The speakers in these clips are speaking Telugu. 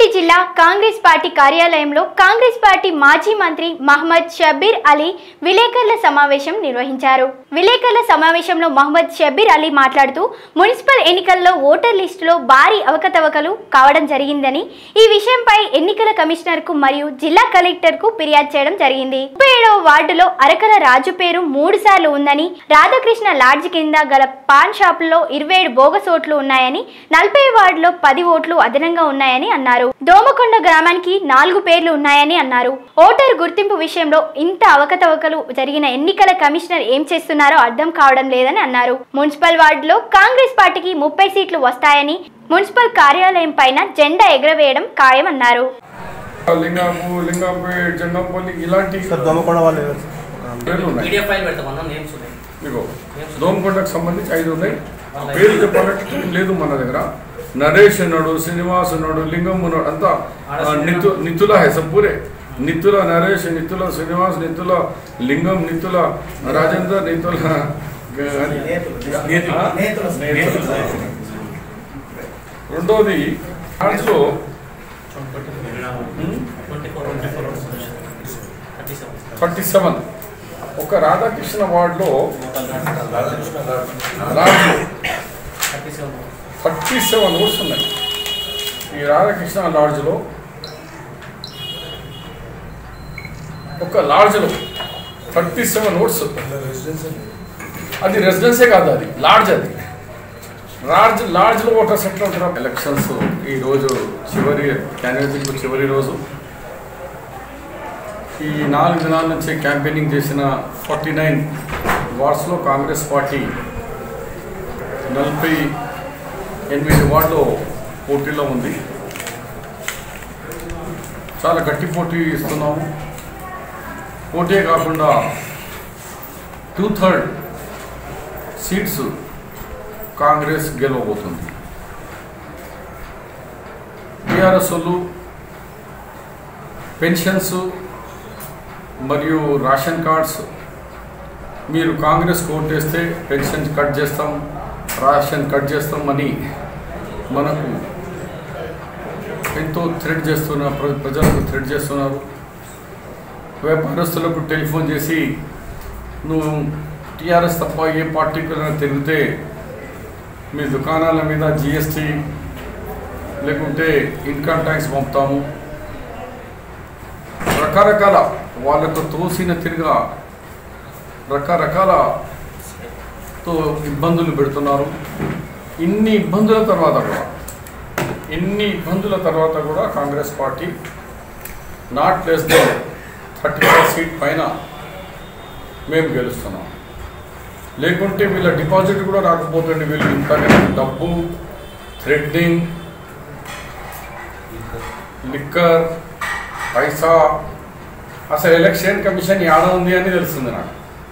రంగారెడ్డి జిల్లా కాంగ్రెస్ పార్టీ కార్యాలయంలో కాంగ్రెస్ పార్టీ మాజీ మంత్రి మహమ్మద్ షబ్బీర్ అలీ విలేకరుల సమావేశం నిర్వహించారు విలేకరుల సమావేశంలో మహమ్మద్ షబ్బీర్ అలీ మాట్లాడుతూ మున్సిపల్ ఎన్నికల్లో ఓటర్ లిస్టులో భారీ అవకతవకలు కావడం జరిగిందని ఈ విషయంపై ఎన్నికల కమిషనర్ కు మరియు జిల్లా కలెక్టర్ కు ఫిర్యాదు చేయడం జరిగింది ముప్పై ఏడవ వార్డులో అరకల రాజు పేరు మూడు సార్లు ఉందని రాధాకృష్ణ లాడ్జ్ కింద గల పాన్ షాపుల్లో ఇరవై ఏడు బోగస్ ఓట్లు ఉన్నాయని నలభై వార్డులో పది ఓట్లు అదనంగా ఉన్నాయని అన్నారు దోమకొండ గ్రామానికి నాలుగు పేర్లు ఉన్నాయని అన్నారు ఓటర్ గుర్తింపు విషయంలో ఇంత అవకతవకలు జరిగిన ఎన్నికల కమిషనర్ ఏం చేస్తున్నారో అర్థం కావడం లేదని అన్నారు మున్సిపల్ వార్డులో కాంగ్రెస్ పార్టీకి ముప్పై సీట్లు వస్తాయని మున్సిపల్ కార్యాలయం పైన జెండా ఎగరవేయడం ఖాయమన్నారు లింగాపు లింగంపేట్ జంగంపల్లి ఇలాంటి సార్ దోమకొండ వాళ్ళు ఎవరు? పేర్లు ఉన్నాయి పీడిఎఫ్ ఫైల్ పెడతామన్నా నేమ్స్ ఉన్నాయి ఇగో దోమకొండకు సంబంధించి ఐదు ఉన్నాయి ఆ పేర్లు చెప్పాలంటే ఏం లేదు మన దగ్గర నరేష్ ఉన్నాడు శ్రీనివాస్ ఉన్నాడు లింగం ఉన్నాడు అంతా ఆ, నితు నితుల హై సబ్ పూరే నితుల నరేష్ నితుల శ్రీనివాస్ నితుల లింగం నితుల రాజేందర్ నితుల ఆ? రెండోది దాంట్లో twenty four twenty four thirty seven thirty seven ఒక రాధాకృష్ణ వార్డులో Raju thirty seven thirty seven votes ఉన్నాయి ఈ రాధాకృష్ణ లాడ్జ్లో ఒక లాడ్జ్లో థర్టీ సెవెన్ ఓట్స్ అది రెసిడెన్సే కాదు అది లాడ్జ్ అది లాడ్జ్ లాడ్జ్లో ఓటర్స్ ఎట్లా ఉంటారు ఎలక్షన్స్ ఈ రోజు చివరి క్యాండిడేట్కు చివరి రోజు ఈ నాలుగు దినాల నుంచి క్యాంపెయినింగ్ చేసిన ఫార్టీ నైన్ వార్డ్స్లో కాంగ్రెస్ పార్టీ నలభై ఎనిమిది వార్డులో పోటీలో ఉంది చాలా గట్టి పోటీ ఇస్తున్నాము పోటీ కాకుండా టూ థర్డ్ సీట్స్ కాంగ్రెస్ గెలవబోతుంది టీఆర్ఎస్ వాళ్ళు పెన్షన్స్ మరియు రేషన్ కార్డ్స్ మీరు కాంగ్రెస్ ఓటేస్తే పెన్షన్ కట్ చేస్తాం రేషన్ కట్ చేస్తాం అని మనకు ఎంతో థ్రెడ్ చేస్తున్న ప్ర- ప్రజలకు థ్రెడ్ చేస్తున్నారు వ్యాపారస్తులకు టెలిఫోన్ చేసి నువ్వు టీఆర్ఎస్ తప్ప ఏ పార్టీకి తిరిగితే మీ దుకాణాల మీద జిఎస్టీ లేకుంటే ఇన్కమ్ ట్యాక్స్ పంపుతాము రకరకాల వాళ్ళకు తోసిన తిరిగా రకరకాలతో ఇబ్బందులు పెడుతున్నారు ఇన్ని ఇబ్బందుల తర్వాత కూడా ఇన్ని ఇబ్బందుల తర్వాత కూడా Congress party not less than thirty five seat పైన మేము గెలుస్తున్నాం లేకుంటే వీళ్ళ డిపాజిట్ కూడా రాకపోతుంది వీళ్ళు ఇంతగానే డబ్బు థ్రెడ్డింగ్ లిక్కర్ పైసా అసలు ఎలక్షన్ కమిషన్ యాడ ఉంది అని తెలుస్తుంది నాకు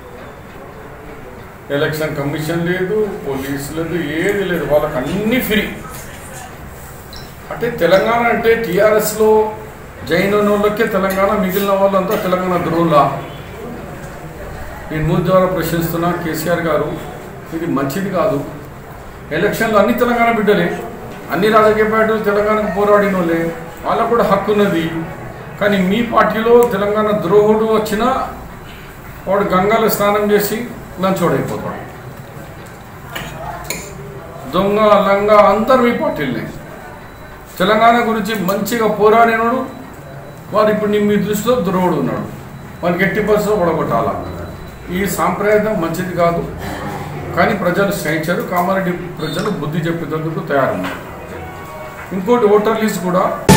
ఎలక్షన్ కమిషన్ లేదు పోలీసు లేదు ఏది లేదు వాళ్ళకి అన్నీ ఫ్రీ అంటే తెలంగాణ అంటే టీఆర్ఎస్లో జైన్ ఉన్న వాళ్ళకే తెలంగాణ మిగిలిన వాళ్ళంతా తెలంగాణ ద్రోహులా నేను మూడు ద్వారా ప్రశ్నిస్తున్నా కేసీఆర్ గారు ఇది మంచిది కాదు ఎలక్షన్లు అన్ని తెలంగాణ బిడ్డలే అన్ని రాజకీయ పార్టీలు తెలంగాణకు పోరాడిన వాళ్ళే వాళ్ళకు కూడా హక్కు ఉన్నది కానీ మీ పార్టీలో తెలంగాణ ద్రోహుడు వచ్చినా వాడు గంగాలో స్నానం చేసి లంచోడైపోతాడు దొంగ లంగ అందరు మీ పార్టీలనే తెలంగాణ గురించి మంచిగా పోరాడినోడు వారు ఇప్పుడు నీ మీ దృష్టిలో ద్రోహుడు ఉన్నాడు వానికి ఎట్టి పరిస్థితుల్లో పడగొట్టాల ఈ సాంప్రదాయం మంచిది కాదు కానీ ప్రజలు సహించారు కామారెడ్డి ప్రజలు బుద్ధి చెప్పేందుకు తయారున్నారు ఇంకోటి ఓటర్ లిస్ట్ కూడా